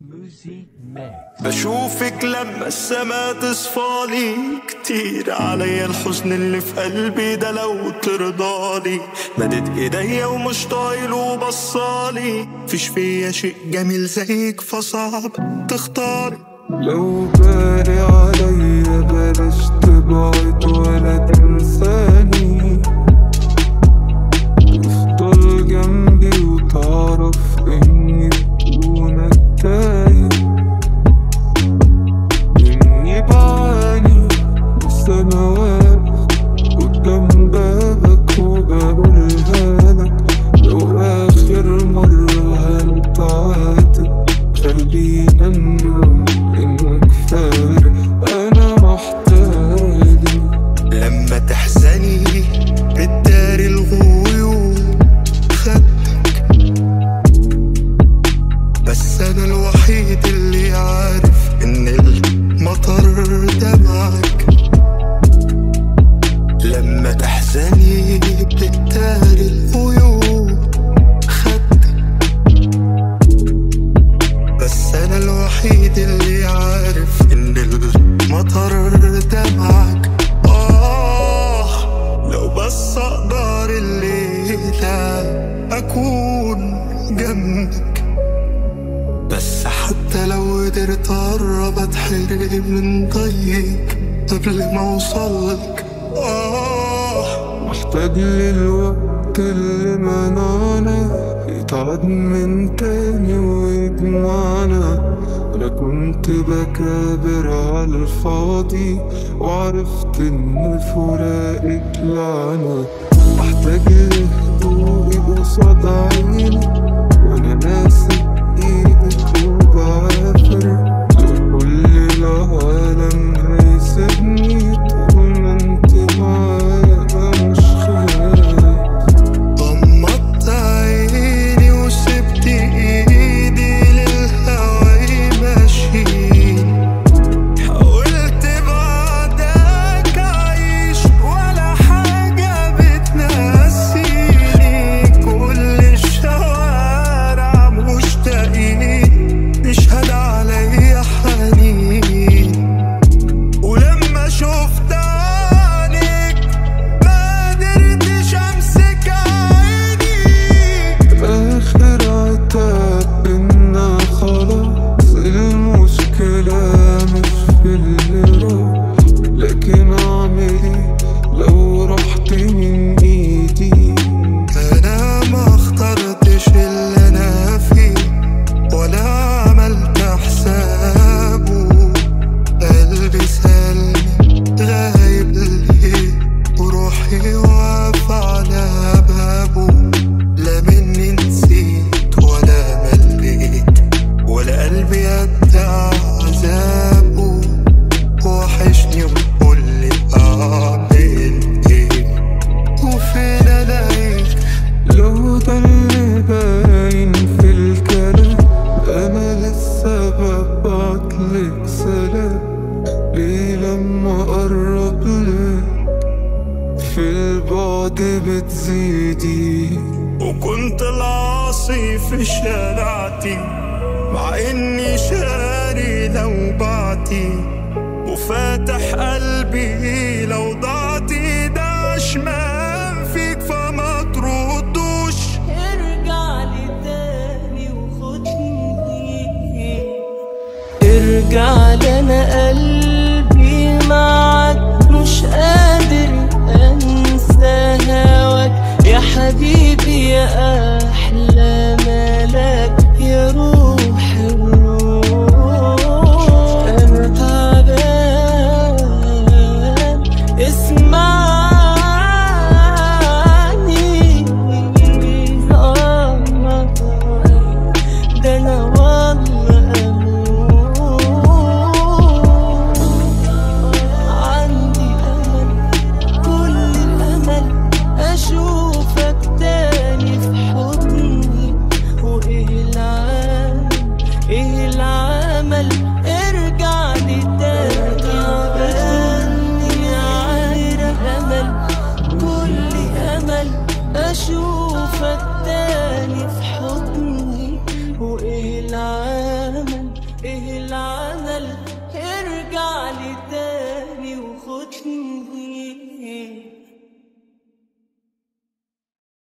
Music Max. بشوفك لما السما تصفالي كتير عليا الحزن اللي في قلبي ده لو ترضالي مدت ايديا ومش طايل وبصالي فيش فيا شيء جميل زيك فصعب تختاري لو باري عليا بلاش تبعد ولا تنساني تفضل جنبي وتعرف اني بدونك تايه اني بعاني بس انا واقف قدام بابك وبقولها لك لو اخر مرة هنتعاتب خلينا نقول انك فارق انا محتاج لما تحزني بتداري الغيوم خدك بس انا الوحيد اللي عارف ان المطر دمعك لما تحزني بتداري الغيوم خدك بس انا الوحيد اللي عارف ان المطر دمعك آه لو بس أقدر الليلة أكون جنبك بس حتى لو قدرت أقرب أتحرق من ضيق قبل ما أوصلك آه محتاج للوقت اللي منعنا يتعاد من تاني ويجمعنا انا كنت بكابر على الفاضي وعرفت ان فراقك لعنة محتاج لهدوء قصاد عيني وانا ناسي ايدك وبعافر كل العالم هيسيبني طول ما انت معايا انا مش خايف غمضت عيني وسبت ايدي للهوا يمشيني حاولت بعدك اعيش ولا حاجة بتنسيني كل الشوارع مشتاقين تشهد عليا حنين ولما شفت عينيك ما قدرتش امسك عيني آخر عتاب إنا خلاص المشكلة مش في اللي راح لكن أعمل إيه لو رحت من إيدي انا ما اخترتش اللي انا فيه ولا عملت حسابه قلبي سلمي غايب ليه وروحي واقفة على بابه لا مني نسيت ولا مليت ولا قلبي قد عذابه وحشني وقول لي اعمل ايه وفين الاقيك لو ده اللي باين في الكلام أنا لسه ببعتلك سلام ليه لما أقرب لك في البعد بتزيدي وكنت العاصي في شارعتي مع اني شاري لو بعتي وفاتح قلبي لو ضعتي ده عشمان فيك فما تردوش ارجع لي تاني وخدني ارجع لي انا قلبي معاك مش قادر انسى هواك يا حبيبي يا احلى ملاك يا روح الروح انا تعبان اسمعني آه ده انا والله اموت عندي امل كل الامل اشوفك تاني في حضني العمل ايه العمل ارجع لي تاني